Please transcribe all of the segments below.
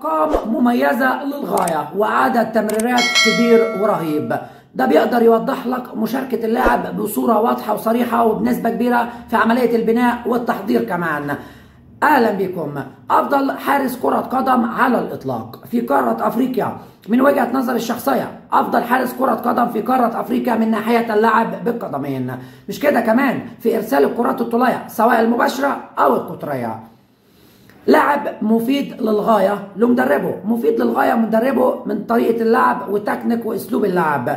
ارقام مميزه للغايه وعدد تمريرات كبير ورهيب ده بيقدر يوضح لك مشاركة اللاعب بصورة واضحة وصريحة وبنسبة كبيرة في عملية البناء والتحضير كمان اهلا بكم افضل حارس كرة قدم على الاطلاق في قارة افريقيا من وجهة نظر الشخصية افضل حارس كرة قدم في قارة افريقيا من ناحية اللعب بالقدمين مش كده كمان في ارسال الكرات الطولية سواء المباشرة او القطرية لاعب مفيد للغاية لمدربه مفيد للغاية مدربه من طريقة اللعب وتكنيك واسلوب اللعب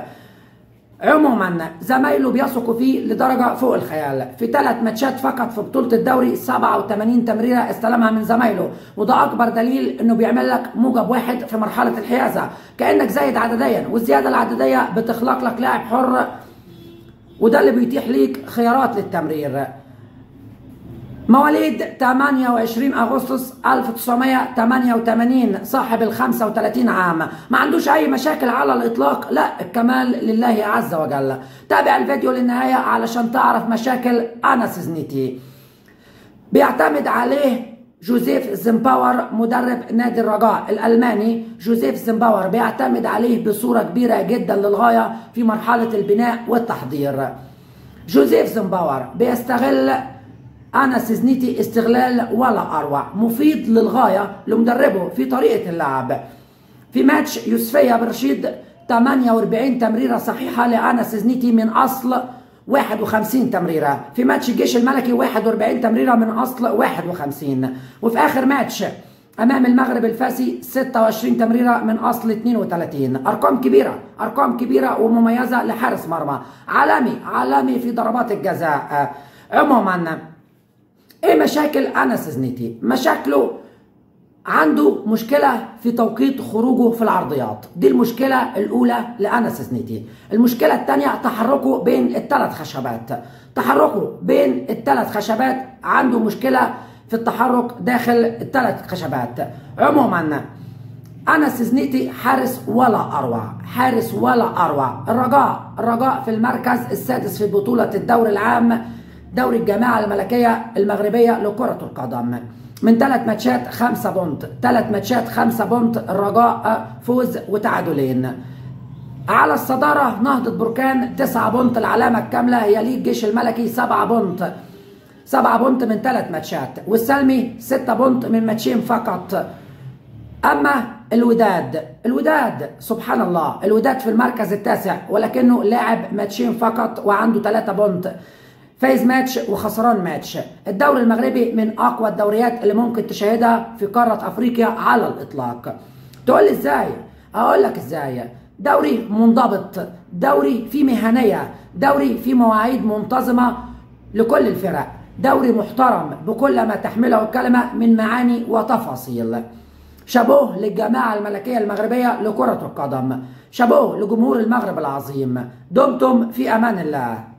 عموما زمايله بيثقوا فيه لدرجة فوق الخيال في ثلاث ماتشات فقط في بطولة الدوري 87 تمريرة استلمها من زمايله وده أكبر دليل إنه بيعمل لك موجب واحد في مرحلة الحيازة كأنك زايد عدديا والزيادة العددية بتخلق لك لاعب حر وده اللي بيتيح ليك خيارات للتمرير مواليد 28 اغسطس 1988 صاحب ال 35 عام ما عندوش اي مشاكل على الاطلاق لا الكمال لله عز وجل تابع الفيديو للنهايه علشان تعرف مشاكل انس زنيتي بيعتمد عليه جوزيف زمباور مدرب نادي الرجاء الالماني جوزيف زمباور بيعتمد عليه بصوره كبيره جدا للغايه في مرحله البناء والتحضير جوزيف زمباور بيستغل أنس زنيتي استغلال ولا أروع مفيد للغاية لمدربه في طريقة اللعب في ماتش يوسفية برشيد 48 تمريرة صحيحة لأنس زنيتي من أصل 51 تمريرة في ماتش الجيش الملكي 41 تمريرة من أصل 51 وفي آخر ماتش أمام المغرب الفاسي 26 تمريرة من أصل 32 أرقام كبيرة أرقام كبيرة ومميزة لحارس مرمى عالمي عالمي في ضربات الجزاء عموما ايه مشاكل انس زنيتي مشاكله عنده مشكله في توقيت خروجه في العرضيات دي المشكله الاولى لانس زنيتي المشكله الثانيه تحركه بين الثلاث خشبات تحركه بين الثلاث خشبات عنده مشكله في التحرك داخل الثلاث خشبات عموما انس زنيتي حارس ولا اروع حارس ولا اروع الرجاء الرجاء في المركز السادس في بطوله الدوري العام دوري الجماعة الملكية المغربية لكرة القدم من ثلاث ماتشات خمسة بونت ثلاث ماتشات خمسة بونت الرجاء فوز وتعادلين على الصدارة نهضة بركان تسعة بونت العلامة الكاملة هي ليج الجيش الملكي سبعة بونت سبعة بونت من ثلاث ماتشات والسلمي ستة بونت من ماتشين فقط أما الوداد الوداد سبحان الله الوداد في المركز التاسع ولكنه لاعب ماتشين فقط وعنده ثلاثة بونت فايز ماتش وخسران ماتش الدوري المغربي من اقوى الدوريات اللي ممكن تشاهدها في قاره افريقيا على الاطلاق تقول لي ازاي اقول لك ازاي دوري منضبط دوري فيه مهنيه دوري فيه مواعيد منتظمه لكل الفرق دوري محترم بكل ما تحمله الكلمه من معاني وتفاصيل شابوه للجماعة الملكية المغربية لكرة القدم شابوه لجمهور المغرب العظيم دمتم في أمان الله